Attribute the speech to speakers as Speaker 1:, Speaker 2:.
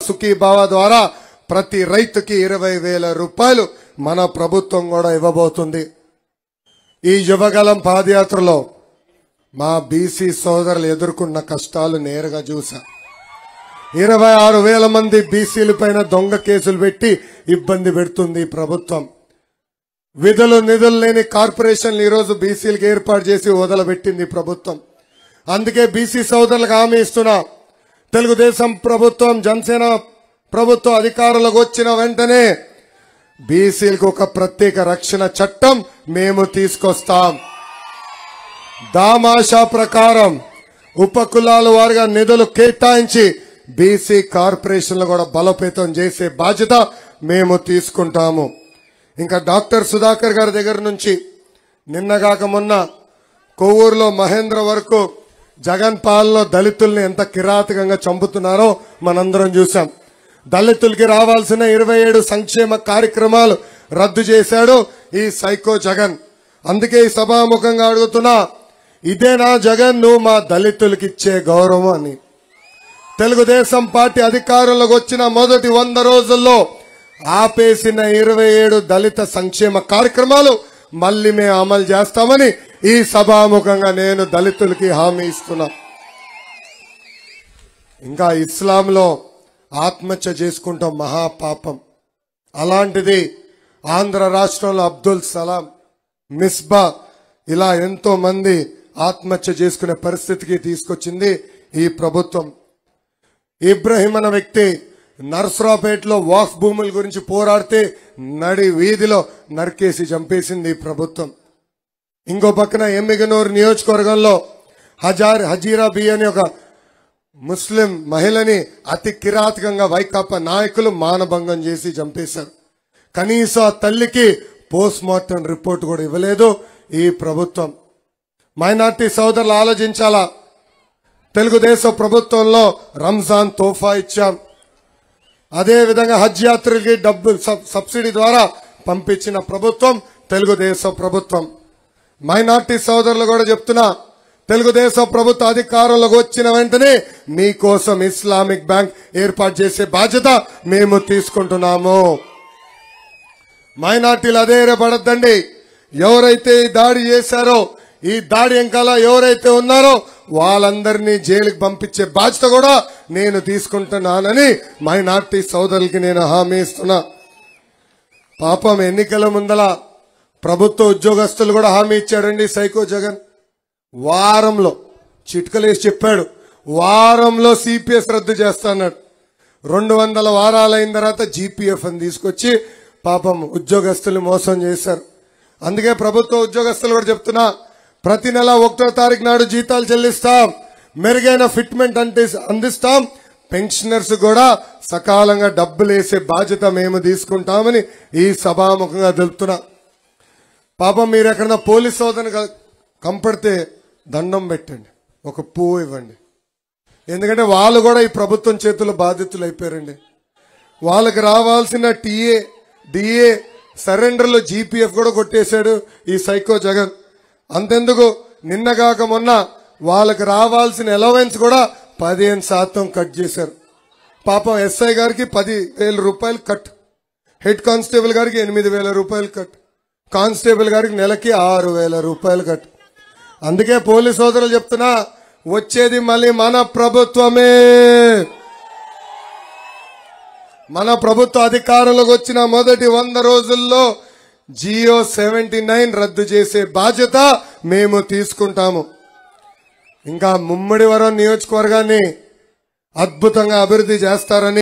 Speaker 1: సుఖీభావ ద్వారా ప్రతి రైతుకి ఇరవై వేల రూపాయలు మన ప్రభుత్వం కూడా ఇవ్వబోతుంది ఈ యువగలం పాదయాత్రలో మా బీసీ సోదరులు ఎదుర్కొన్న కష్టాలు నేరుగా చూసా ఇరవై ఆరు వేల మంది బీసీల పైన దొంగ కేసులు పెట్టి ఇబ్బంది పెడుతుంది ఈ ప్రభుత్వం విధులు నిధులు లేని కార్పొరేషన్లు ఈరోజు బీసీలకు ఏర్పాటు చేసి వదలబెట్టింది ప్రభుత్వం అందుకే బీసీ సోదరులకు హామీ ఇస్తున్నా తెలుగుదేశం ప్రభుత్వం జనసేన ప్రభుత్వం అధికారులకు వచ్చిన వెంటనే బీసీలకు ఒక ప్రత్యేక రక్షణ చట్టం మేము తీసుకొస్తాం దామాషా ప్రకారం ఉప కులాల వారిగా నిధులు కేటాయించి బీసీ కార్పొరేషన్లు కూడా బలోపేతం చేసే బాధ్యత మేము తీసుకుంటాము ఇంకా డాక్టర్ సుధాకర్ గారి దగ్గర నుంచి నిన్నగాక మొన్న కొవ్వూరులో మహేంద్ర వరకు జగన్ పాలనలో దళితుల్ని ఎంత కిరాతకంగా చంపుతున్నారో మనందరం చూసాం దళితులకి రావాల్సిన ఇరవై ఏడు సంక్షేమ కార్యక్రమాలు రద్దు చేశాడు ఈ సైకో జగన్ అందుకే ఈ సభాముఖంగా అడుగుతున్నా ఇదేనా జగన్ నువ్వు మా దళితులకి ఇచ్చే గౌరవం అని తెలుగుదేశం పార్టీ అధికారంలోకి వచ్చిన మొదటి వంద రోజుల్లో ఆపేసిన ఇరవై ఏడు దళిత సంక్షేమ కార్యక్రమాలు మళ్ళీ మేము అమలు చేస్తామని ఈ సభాముఖంగా నేను దళితులకి హామీ ఇస్తున్నా ఇంకా ఇస్లాంలో ఆత్మహత్య చేసుకుంటాం మహాపాపం అలాంటిది ఆంధ్ర రాష్ట్రంలో అబ్దుల్ సలాం మిస్బా ఇలా ఎంతో మంది ఆత్మహత్య చేసుకునే పరిస్థితికి తీసుకొచ్చింది ఈ ప్రభుత్వం ఇబ్రహీం అన్న వ్యక్తి నర్సరాపేటలో వాక్ భూముల గురించి పోరాడితే నడి వీధిలో నరికేసి చంపేసింది ఈ ప్రభుత్వం ఇంకో పక్కన ఎమ్మిగనూరు నియోజకవర్గంలో హజార్ హజీరా బి అని ఒక ముస్లిం మహిళని అతి కిరాతకంగా వైకాపా నాయకులు మానభంగం చేసి చంపేశారు కనీసం ఆ తల్లికి పోస్ట్ మార్టం రిపోర్ట్ కూడా ఇవ్వలేదు ఈ ప్రభుత్వం మైనార్టీ సోదరులు ఆలోచించాలా తెలుగుదేశం ప్రభుత్వంలో రంజాన్ తోఫా ఇచ్చాం అదే విధంగా హజ్ యాత్రలకి డబ్బు సబ్- సబ్సిడీ ద్వారా పంపించిన ప్రభుత్వం తెలుగుదేశం ప్రభుత్వం మైనార్టీ సోదరులు కూడా చెప్తున్నా తెలుగుదేశం ప్రభుత్వ అధికారంలోకి వచ్చిన వెంటనే మీకోసం ఇస్లామిక్ బ్యాంక్ ఏర్పాటు చేసే బాధ్యత మేము తీసుకుంటున్నాము మైనార్టీలు అధైర్యపడద్దండి ఎవరైతే ఈ దాడి చేశారో ఈ దాడి వెంకాల ఎవరైతే ఉన్నారో వాళ్ళందరినీ జైలుకి పంపించే బాధ్యత కూడా నేను తీసుకుంటున్నానని మైనార్టీ సోదరులకి నేను హామీ ఇస్తున్నా పాపం ఎన్నికల ముందల ప్రభుత్వ ఉద్యోగస్తులు కూడా హామీ ఇచ్చాడండి సైకో జగన్ వారంలో చిట్కలేసి చెప్పాడు వారంలో సిపిఎస్ రద్దు చేస్తాన్నాడు రెండు వందల వారాలైన తర్వాత జీపీఎఫ్ అని తీసుకొచ్చి పాపం ఉద్యోగస్తులు మోసం చేశారు అందుకే ప్రభుత్వ ఉద్యోగస్తులు కూడా చెప్తున్నా ప్రతి నెల ఒకటో తారీఖు నాడు జీతాలు చెల్లిస్తాం మెరుగైన ఫిట్మెంట్ అంటే అందిస్తాం పెన్షనర్స్ కూడా సకాలంగా డబ్బులు వేసే బాధ్యత మేము తీసుకుంటామని ఈ సభాముఖంగా తెలుపుతున్నా పాపం మీరు ఎక్కడన్నా పోలీస్ సోదరుని క- కంపడితే దండం పెట్టండి ఒక పువ్వు ఇవ్వండి ఎందుకంటే వాళ్ళు కూడా ఈ ప్రభుత్వం చేతుల్లో బాధితులు అయిపోయారండి వాళ్ళకి రావాల్సిన టీఏ డిఏ సరెండర్లో జీపీఎఫ్ కూడా కొట్టేశాడు ఈ సైకో జగన్ అంతెందుకు నిన్నగాక మొన్న వాళ్ళకి రావాల్సిన అలవెన్స్ కూడా పదిహేను శాతం కట్ చేశారు పాపం ఎస్ఐ గారికి పది వేల రూపాయలు కట్ హెడ్ కానిస్టేబుల్ గారికి ఎనిమిది వేల రూపాయలు కట్ కానిస్టేబుల్ గారికి నెలకి ఆరు వేల రూపాయలు కట్ అందుకే పోలీస్ సోదరులు చెప్తున్నా వచ్చేది మళ్ళీ మన ప్రభుత్వమే మన ప్రభుత్వ అధికారంలోకి వచ్చిన మొదటి వంద రోజుల్లో జియో సెవెంటీ నైన్ రద్దు చేసే బాధ్యత మేము తీసుకుంటాము ఇంకా ముమ్మడివరం నియోజకవర్గాన్ని అద్భుతంగా అభివృద్ధి చేస్తారని